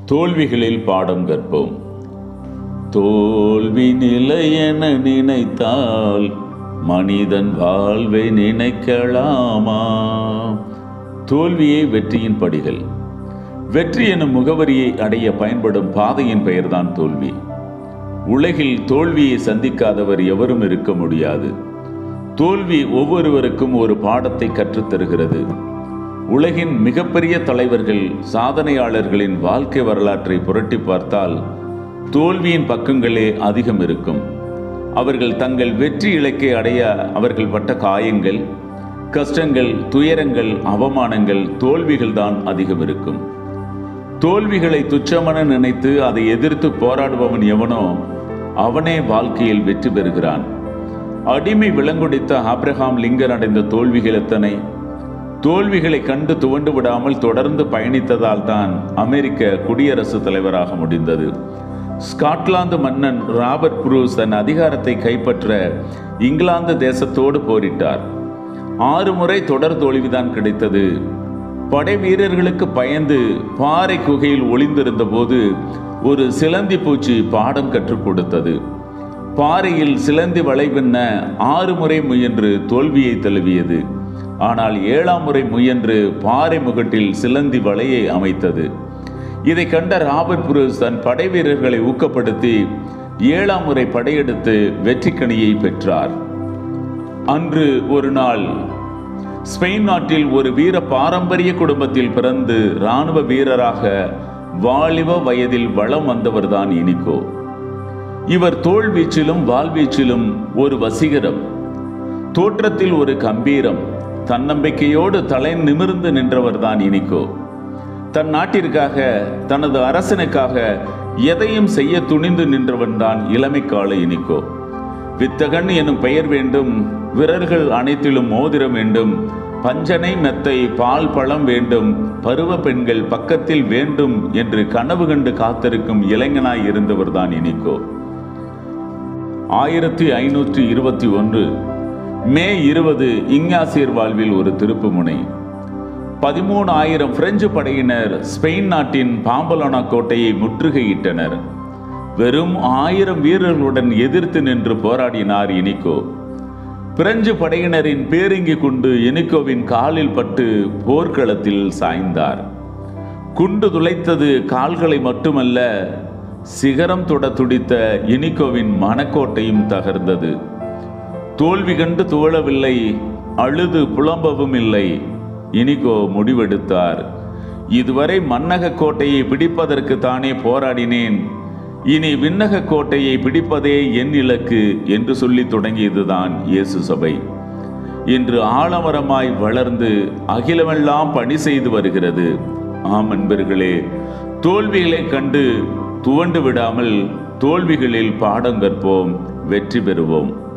தோல்விகளில் பாடம் கற்போம் தோல்வி நிலையென நினைத்தால் மனிதன் வாழ்வை நினைக்கலாமா தோல்வியே வெற்றியின் படிகள் வெற்றி எனும் முகவரியை அடைய பயன்படும் பாதையின் பெயர்தான் தோல்வி உலகில் தோல்வியை சந்திக்காதவர் எவரும் இருக்க முடியாது தோல்வி ஒவ்வொருவருக்கும் ஒரு பாடத்தை கற்றுத் தருகிறது உலகின் மிகப்பெரிய தலைவர்கள் சாதனையாளர்களின் வாழ்க்கை வரலாற்றை புரட்டி பார்த்தால் தோல்வியின் பக்கங்களே அதிகம் இருக்கும் அவர்கள் தங்கள் வெற்றி இலக்கை அடைய அவர்கள் பட்ட காயங்கள் கஷ்டங்கள் துயரங்கள் அவமானங்கள் தோல்விகள் தான் அதிகம் இருக்கும் தோல்விகளை துச்சமென நினைத்து அதை எதிர்த்து போராடுபவன் எவனோ அவனே வாழ்க்கையில் வெற்றி பெறுகிறான் அடிமை விலங்குடித்த ஆப்ரஹாம் லிங்கன் அடைந்த தோல்விகள் எத்தனை தோல்விகளை கண்டு துவண்டு விடாமல் தொடர்ந்து பயணித்ததால் தான் அமெரிக்க குடியரசுத் தலைவராக முடிந்தது ஸ்காட்லாந்து மன்னன் ராபர்ட் புரூஸ் தன் அதிகாரத்தை கைப்பற்ற இங்கிலாந்து தேசத்தோடு போரிட்டார் ஆறு முறை தொடர் தோல்விதான் கிடைத்தது படை வீரர்களுக்கு பயந்து பாறை குகையில் ஒளிந்திருந்த போது ஒரு சிலந்தி பூச்சி பாடம் கற்றுக் கொடுத்தது பாறையில் சிலந்தி வளைவென்ன ஆறு முறை முயன்று தோல்வியை தழுவியது ஆனால் ஏழாம் முறை முயன்று பாறை முகட்டில் சிலந்தி வலையை அமைத்தது இதை கண்ட ராபர்ட் புரூஸ் தன் படை வீரர்களை ஊக்கப்படுத்தி ஏழாம் முறை படையெடுத்து வெற்றிக்கணியை பெற்றார் அன்று ஒரு நாள் ஸ்பெயின் நாட்டில் ஒரு வீர பாரம்பரிய குடும்பத்தில் பிறந்து இராணுவ வீரராக வாலிப வயதில் வளம் வந்தவர்தான் இனிகோ இவர் தோல்வீச்சிலும் வாழ்வீச்சிலும் ஒரு வசீகரம் தோற்றத்தில் ஒரு கம்பீரம் தன்னம்பிக்கையோடு தலை நிமிர்ந்து நின்றவர்தான் இனிகோ தன் நாட்டிற்காக தனது அரசனுக்காக எதையும் செய்ய துணிந்து நின்றவன்தான் இளமைக்கால இனிக்கோ வித்தகன் எனும் பெயர் வேண்டும் விரல்கள் அனைத்திலும் மோதிரம் வேண்டும் பஞ்சனை மெத்தை பால் பழம் வேண்டும் பருவ பெண்கள் பக்கத்தில் வேண்டும் என்று கனவு கண்டு காத்திருக்கும் இளைஞனாய் இருந்தவர்தான் இனிக்கோ ஆயிரத்தி ஐநூற்றி இருபத்தி ஒன்று மே இருபது இங்காசியர் வாழ்வில் ஒரு திருப்புமுனை பதிமூணு ஆயிரம் பிரெஞ்சு படையினர் ஸ்பெயின் நாட்டின் பாம்பலோனா கோட்டையை முற்றுகையிட்டனர் வெறும் ஆயிரம் வீரர்களுடன் எதிர்த்து நின்று போராடினார் இனிக்கோ பிரெஞ்சு படையினரின் பேரிங்கி குண்டு இனிக்கோவின் காலில் பட்டு போர்க்களத்தில் சாய்ந்தார் குண்டு துளைத்தது கால்களை மட்டுமல்ல சிகரம் தொட துடித்த இனிக்கோவின் மனக்கோட்டையும் தகர்ந்தது தோல்வி கண்டு துவளவில்லை அழுது புலம்பவும் இல்லை இனிகோ முடிவெடுத்தார் இதுவரை மன்னக கோட்டையை பிடிப்பதற்கு தானே போராடினேன் இனி விண்ணக கோட்டையை பிடிப்பதே என் இலக்கு என்று சொல்லி தொடங்கியதுதான் இயேசு சபை இன்று ஆலமரமாய் வளர்ந்து அகிலமெல்லாம் பணி செய்து வருகிறது ஆம் அன்பர்களே தோல்விகளை கண்டு துவண்டு விடாமல் தோல்விகளில் பாடம் கற்போம் வெற்றி பெறுவோம்